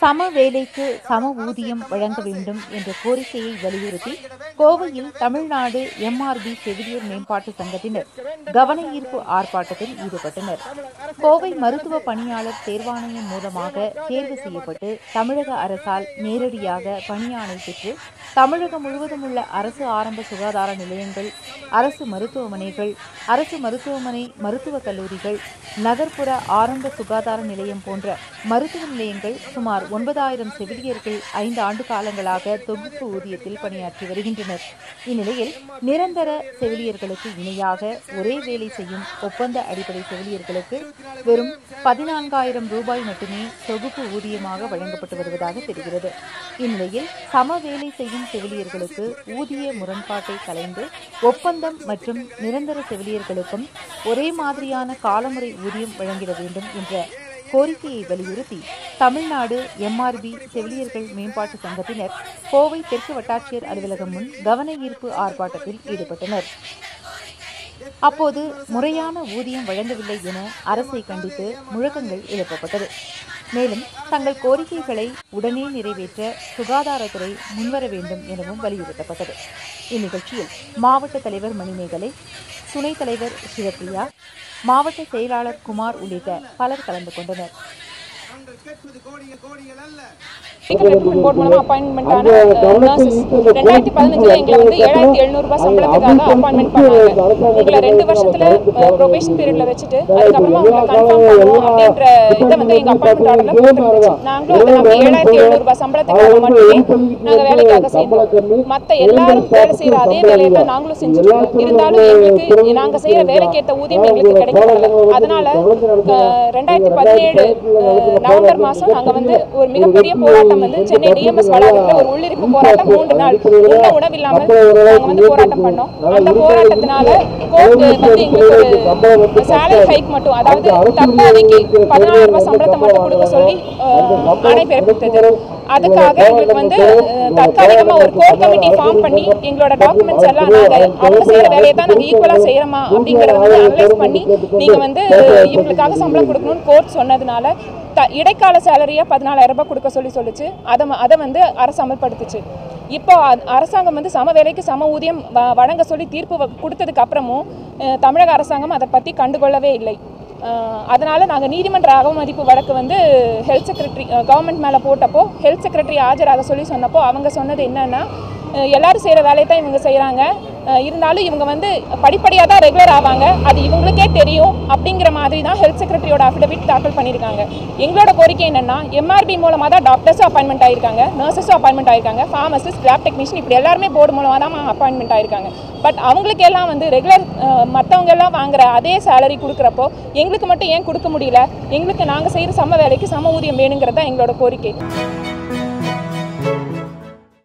சம வேலைக்கு சம ஊதியம் வழங்க வேண்டும் என்ற கோரிக்கையை வலியுறுத்தி கோவையில் தமிழ்நாடு எம்ஆர்பி செவிலியர் மேம்பாட்டு சங்கத்தினர் கவன ஈர்ப்பு ஆர்ப்பாட்டத்தில் ஈடுபட்டனர் கோவை மருத்துவ பணியாளர் தேர்வாணையம் மூலமாக தேர்வு செய்யப்பட்டு தமிழக அரசால் நேரடியாக பணியாணை பெற்று தமிழகம் முழுவதும் உள்ள அரசு ஆரம்ப சுகாதார நிலையங்கள் அரசு மருத்துவமனைகள் அரசு மருத்துவமனை மருத்துவக் கல்லூரிகள் நகர்ப்புற ஆரம்ப சுகாதார நிலையம் போன்ற மருத்துவ நிலையங்கள் சுமார் ஒன்பதாயிரம் செவிலியர்கள் ஐந்து ஆண்டு காலங்களாக தொகுப்பு ஊதியத்தில் பணியாற்றி வருகின்றனர் இந்நிலையில் நிரந்தர செவிலியர்களுக்கு இணையாக ஒரே வேலை செய்யும் ஒப்பந்த அடிப்படை செவிலியர்களுக்கு வெறும் பதினான்காயிரம் ரூபாய் மட்டுமே தொகுப்பு ஊதியமாக வழங்கப்பட்டு வருவதாக தெரிகிறது இந்நிலையில் சம வேலை செய்யும் செவிலியர்களுக்கு ஊதிய முரண்பாட்டை கலைந்து ஒப்பந்தம் மற்றும் நிரந்தர செவிலியர்களுக்கும் ஒரே மாதிரியான காலமுறை ஊதியம் வழங்கிட வேண்டும் என்ற கோரிக்கையை வலியுறுத்தி தமிழ்நாடு எம்ஆர்பி செவிலியர்கள் மேம்பாட்டு சங்கத்தினர் கோவை தெற்கு வட்டாட்சியர் அலுவலகம் முன் கவன ஈர்ப்பு ஆர்ப்பாட்டத்தில் ஈடுபட்டனர் அப்போது முறையான ஊதியம் வழங்கவில்லை என அரசை கண்டித்து முழக்கங்கள் எழுப்பப்பட்டது மேலும் தங்கள் கோரிக்கைகளை உடனே நிறைவேற்ற சுகாதாரத்துறை முன்வர வேண்டும் எனவும் வலியுறுத்தப்பட்டது இந்நிகழ்ச்சியில் மாவட்ட தலைவர் மணிமேகலை துணைத் தலைவர் சிவப்பிரியா மாவட்ட செயலாளர் குமார் உள்ளிட்ட பலர் கலந்து கொண்டனர் மெடிக்கல் ரெக்ரூட்மெண்ட் போர்ட் மூலமா அப்பாயின்மெண்ட் ஆன நர்சஸ் ரெண்டாயிரத்தி பதினஞ்சுல எங்களை வந்து ஏழாயிரத்தி எழுநூறுபா சம்பளத்துக்காக அப்பாயின்மெண்ட் பண்ணாங்க எங்களை ரெண்டு வருஷத்துல ப்ரொபேஷன் பீரியட்ல வச்சுட்டு அதுக்கப்புறமா உங்களை கன்ஃபார்ம் பண்ணுவோம் அப்படின்ற இதை வந்து எங்க அப்பாயின்மெண்ட் ஆர்டர்ல போட்டுருந்துச்சு நாங்களும் அதை நம்ம ஏழாயிரத்தி எழுநூறுபா சம்பளத்துக்காக மட்டுமே நாங்க வேலைக்காக சேர்ந்தோம் மத்த எல்லாரும் வேலை செய்யற அதே வேலையை தான் நாங்களும் செஞ்சுட்டு இருக்கோம் இருந்தாலும் எங்களுக்கு நாங்க செய்யற வேலைக்கேற்ற ஊதியம் எங்களுக்கு கிடைக்கல அதனால அஹ், ரெண்டாயிரத்தி பதினேழு அஹ், நவம்பர் மாசம் நாங்க வந்து ஒரு மிகப்பெரிய போராட்டம் வந்து சென்னை டிஎம்எஸ் வளாகத்தில் ஒரு உள்ளிருப்பு போராட்டம் மூன்று நாள் உண்ண உணவில்லாமல் நாங்க வந்து போராட்டம் பண்ணோம் அந்த போராட்டத்தினால கோர்ட் வந்து எங்களுக்கு ஒரு சேலரி ஹைக் மட்டும் அதாவது தற்பாதைக்கு பதினாயிரம் ரூபாய் சம்பளத்தை மட்டும் கொடுக்க சொல்லி அஹ், ஆணை பிறப்பித்தது அதுக்காக எங்களுக்கு வந்து அஹ், தற்காலிகமா ஒரு கோர் கமிட்டி ஃபார்ம் பண்ணி எங்களோட டாக்குமெண்ட்ஸ் எல்லாம் நாங்க அவங்க செய்யற வேலையை தான் நாங்க ஈக்குவலா செய்யறோமா அப்படிங்கறத வந்து அனலைஸ் பண்ணி நீங்க வந்து இவங்களுக்காக சம்பளம் கொடுக்கணும்னு கோர்ட் சொன்னதுனால த இடைக்கால சேலரியா பதினாலாயிரம் ரூபாய் கொடுக்க சொல்லி சொல்லுச்சு அதை ம- அதை வந்து அரசு அமல்படுத்துச்சு இப்போ அ- அரசாங்கம் வந்து சம வேலைக்கு சம ஊதியம் வ- வழங்க சொல்லி தீர்ப்பு வ- கொடுத்ததுக்கு அப்புறமும் அஹ், தமிழக அரசாங்கம் அதை பற்றி கண்டுகொள்ளவே இல்லை அஹ், அதனால நாங்கள் நீதிமன்ற அவமதிப்பு வழக்கு வந்து ஹெல்த் செக்ரட்டரி கவர்மெண்ட் மேலே போட்டப்போ ஹெல்த் செக்ரட்டரி ஆஜராக சொல்லி சொன்னப்போ அவங்க சொன்னது என்னன்னா அஹ், எல்லாரும் செய்கிற வேலையை தான் இவங்க செய்கிறாங்க இருந்தாலும் இவங்க வந்து படிப்படியாக தான் ரெகுலர் ஆவாங்க அது இவங்களுக்கே தெரியும் அப்படிங்கிற மாதிரி தான் ஹெல்த் செக்ரட்டரியோட அஃபிடவிட் தாக்கல் பண்ணியிருக்காங்க எங்களோட கோரிக்கை என்னன்னா எம்ஆர்பி மூலமாக தான் டாக்டர்ஸும் அப்பாயின்மெண்ட் ஆயிருக்காங்க நர்சஸும் அப்பாயின்மெண்ட் ஆயிருக்காங்க ஃபார்மசிஸ்ட் லேப் டெக்னீஷியன் இப்படி எல்லாருமே போர்டு மூலமாக தான் அப்பாயின்மெண்ட் ஆயிருக்காங்க பட் அவங்களுக்கு எல்லாம் வந்து ரெகுலர் மற்றவங்க எல்லாம் வாங்குற அதே சேலரி கொடுக்குறப்போ எங்களுக்கு மட்டும் ஏன் கொடுக்க முடியல எங்களுக்கு நாங்கள் செய்கிற சம வேலைக்கு சம ஊதியம் வேணுங்கிறது தான் எங்களோட கோரிக்கை